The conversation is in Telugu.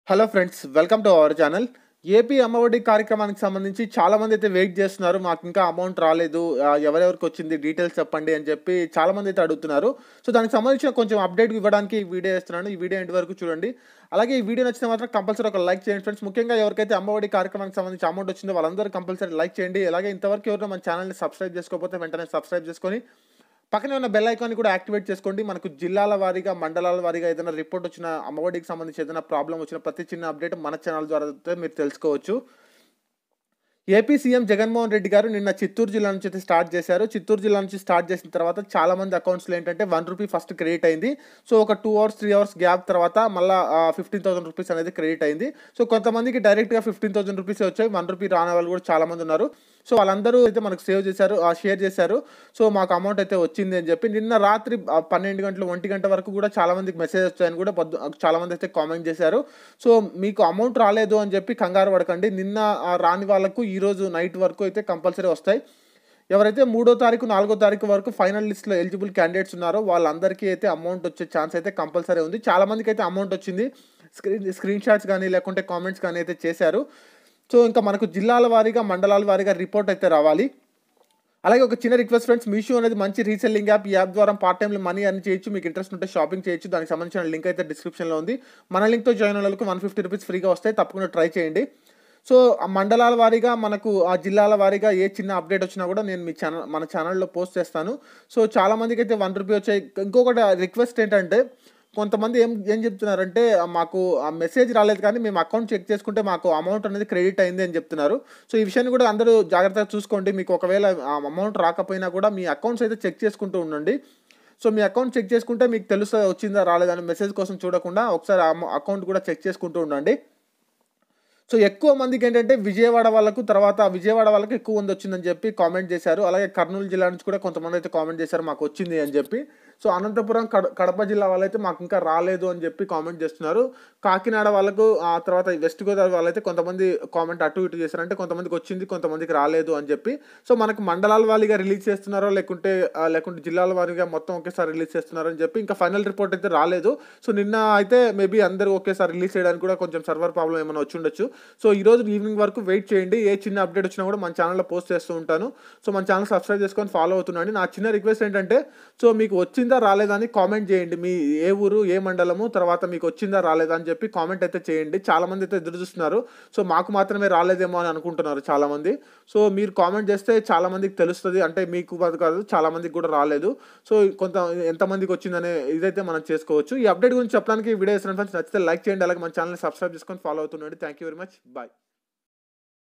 hello friends welcome to our channel AP Ammavodi కార్యక్రమానికి సంబంధించి చాలా మంది అయితే వెయిట్ చేస్తున్నారు మాకు ఇంకా అమౌంట్ రాలేదు ఆ, ఎవరెవరికి వచ్చింది డీటెయిల్స్ చెప్పండి అని చెప్పి చాలా మంది అయితే అడుగుతున్నారు సో దానికి సంబంధించిన కొంచెం అప్డేట్ ఇవ్వడానికి ఈ వీడియో ఇస్తున్నాను ఈ వీడియో ఎండ్ వరకు చూడండి అలాగే ఈ వీడియో నచ్చితే మాత్రం కంపల్సరీ ఒక లైక్ చేయండి ఫ్రెండ్స్ ముఖ్యంగా ఎవరికైతే అమ్మఒడి కార్యక్రమానికి సంబంధించి అమౌంట్ వచ్చిందో వాళ్ళందరూ కంపల్సరీ లైక్ చేయండి అలాగే ఇంతవరకు ఎవరైనా మన ఛానల్ని సబ్స్క్రైబ్ చేసుకోకపోతే వెంటనే సబ్స్క్రైబ్ చేసుకొని పక్కనే ఉన్న బెల్ ఐకాన్ కూడా యాక్టివేట్ చేసుకోండి మనకు జిల్లాల వారీగా మండలాల వారీగా ఏదైనా రిపోర్ట్ వచ్చిన అమ్మఒడికి సంబంధించి ఏదైనా ప్రాబ్లం వచ్చిన ప్రతి చిన్న అప్డేట్ మన ఛానల్ ద్వారా అయితే మీరు తెలుసుకోవచ్చు ఏపీ సీఎం జగన్మోహన్ రెడ్డి గారు నిన్న చిత్తూరు జిల్లా నుంచి అయితే స్టార్ట్ చేశారు చిత్తూరు జిల్లా నుంచి స్టార్ట్ చేసిన తర్వాత చాలా మంది అకౌంట్స్లో ఏంటంటే వన్ రూపీ ఫస్ట్ క్రెడిట్ అయింది సో ఒక two hours three hours gap తర్వాత మళ్ళీ ఫిఫ్టీన్ థౌసండ్ రూపీస్ అనేది క్రెడిట్ అయింది సో కొంతమందికి డైరెక్ట్గా ఫిఫ్టీన్ థౌసండ్ రూపీస్ వచ్చాయి వన్ రూపీ రాని వాళ్ళు కూడా చాలా మంది ఉన్నారు సో వాళ్ళందరూ అయితే మనకు సేవ్ చేశారు షేర్ చేశారు సో మాకు అమౌంట్ అయితే వచ్చింది అని చెప్పి నిన్న రాత్రి ఆ, పన్నెండు గంటలు ఒంటి గంట వరకు కూడా చాలా మందికి మెసేజ్ వచ్చాయని కూడా పొద్దు చాలా మంది అయితే కామెంట్ చేశారు సో మీకు అమౌంట్ రాలేదు అని చెప్పి కంగారు పడకండి నిన్న ఆ, రాని వాళ్ళకు ఈరోజు నైట్ వరకు అయితే కంపల్సరీ వస్తాయి ఎవరైతే మూడో తారీఖు నాలుగో తారీఖు వరకు ఫైనల్ లిస్ట్లో ఎలిజిబుల్ క్యాండిడేట్స్ ఉన్నారో వాళ్ళందరికీ అయితే అమౌంట్ వచ్చే ఛాన్స్ అయితే కంపల్సరీ ఉంది చాలా మందికి అయితే అమౌంట్ వచ్చింది స్క్రీన్ స్క్రీన్ షాట్స్ కానీ లేకుంటే కామెంట్స్ కానీ అయితే చేశారు సో ఇంకా మనకు జిల్లాల వారీగా మండలాల వారీగా రిపోర్ట్ అయితే రావాలి అలాగే ఒక చిన్న రిక్వెస్ట్ ఫ్రెండ్స్ మీషో అనేది మంచి రీసెల్లింగ్ యాప్ ఈ యాప్ ద్వారా పార్ట్ టైంలో మనీ అర్న్ చేయొచ్చు మీకు ఇంట్రెస్ట్ ఉంటే షాపింగ్ చేయొచ్చు దానికి సంబంధించిన లింక్ అయితే డిస్క్రిప్షన్లో ఉంది మన లింక్తో జాయిన్ అయిన వాళ్ళకి వన్ ఫిఫ్టీ రూపీస్ ఫ్రీగా వస్తాయి తప్పకుండా ట్రై చేయండి సో ఆ మండలాల వారీగా మనకు ఆ జిల్లాల వారీగా ఏ చిన్న అప్డేట్ వచ్చినా కూడా నేను మీ ఛానల్ మన ఛానల్లో పోస్ట్ చేస్తాను సో చాలా మందికి అయితే వన్ రూపీ వచ్చాయి ఇంకొకటి రిక్వెస్ట్ ఏంటంటే కొంతమంది ఏం ఏం చెప్తున్నారంటే ఆ, మాకు ఆ మెసేజ్ రాలేదు కానీ మేము అకౌంట్ చెక్ చేసుకుంటే మాకు అమౌంట్ అనేది క్రెడిట్ అయింది అని చెప్తున్నారు సో ఈ విషయాన్ని కూడా అందరూ జాగ్రత్తగా చూసుకోండి మీకు ఒకవేళ అమౌంట్ రాకపోయినా కూడా మీ అకౌంట్స్ అయితే చెక్ చేసుకుంటూ ఉండండి సో మీ అకౌంట్ చెక్ చేసుకుంటే మీకు తెలుస్తుంది వచ్చిందా రాలేదని మెసేజ్ కోసం చూడకుండా ఒకసారి అకౌంట్ కూడా చెక్ చేసుకుంటూ ఉండండి సో ఎక్కువ మందికి ఏంటంటే విజయవాడ వాళ్ళకు తర్వాత విజయవాడ వాళ్ళకి ఎక్కువ మంది వచ్చిందని చెప్పి కామెంట్ చేశారు అలాగే కర్నూలు జిల్లా నుంచి కూడా కొంతమంది అయితే కామెంట్ చేశారు మాకు వచ్చింది అని చెప్పి సో అనంతపురం కడ కడప జిల్లా వాళ్ళైతే మాకు ఇంకా రాలేదు అని చెప్పి కామెంట్ చేస్తున్నారు కాకినాడ వాళ్ళకు ఆ తర్వాత వెస్ట్ గోదావరి వాళ్ళైతే కొంతమంది కామెంట్ అటు ఇటు చేశారు అంటే కొంతమందికి వచ్చింది కొంతమందికి రాలేదు అని చెప్పి సో మనకు మండలాల వారీగా రిలీజ్ చేస్తున్నారో లేకుంటే ఆ, లేకుంటే జిల్లాల వారీగా మొత్తం ఒకేసారి రిలీజ్ చేస్తున్నారో అని చెప్పి ఇంకా ఫైనల్ రిపోర్ట్ అయితే రాలేదు సో నిన్న అయితే మేబీ అందరూ ఒకేసారి రిలీజ్ చేయడానికి కూడా కొంచెం సర్వర్ ప్రాబ్లం ఏమైనా వచ్చి ఉండొచ్చు సో ఈ రోజు ఈవినింగ్ వరకు వెయిట్ చేయండి ఏ చిన్న అప్డేట్ వచ్చినా కూడా మన ఛానల్లో పోస్ట్ చేస్తూ ఉంటాను సో మన ఛానల్ సబ్స్క్రైబ్ చేసుకొని ఫాలో అవుతున్నాండి నా చిన్న రిక్వెస్ట్ ఏంటంటే సో మీకు వచ్చిందా రాలేదా అని కామెంట్ చేయండి మీ ఏ ఊరు ఏ మండలము తర్వాత మీకు వచ్చిందా రాలేదా అని చెప్పి కామెంట్ అయితే చేయండి చాలా మంది అయితే ఎదురు చూస్తున్నారు సో మాకు మాత్రమే రాలేదేమో అని అనుకుంటున్నారు చాలా మంది సో మీరు కామెంట్ చేస్తే చాలా మందికి తెలుస్తుంది అంటే మీకు కాదు కాదు చాలా మందికి కూడా రాలేదు సో కొంత ఎంతమందికి వచ్చిందనే ఇదైతే మనం చేసుకోవచ్చు ఈ అప్డేట్ గురించి చెప్పడానికి ఈ వీడియో ఫ్రెండ్స్ నచ్చితే లైక్ చేయండి అలాగే మన ఛానల్ సబ్స్క్రైబ్ చేసుకొని ఫాలో అవుతుండండి thank you very much bye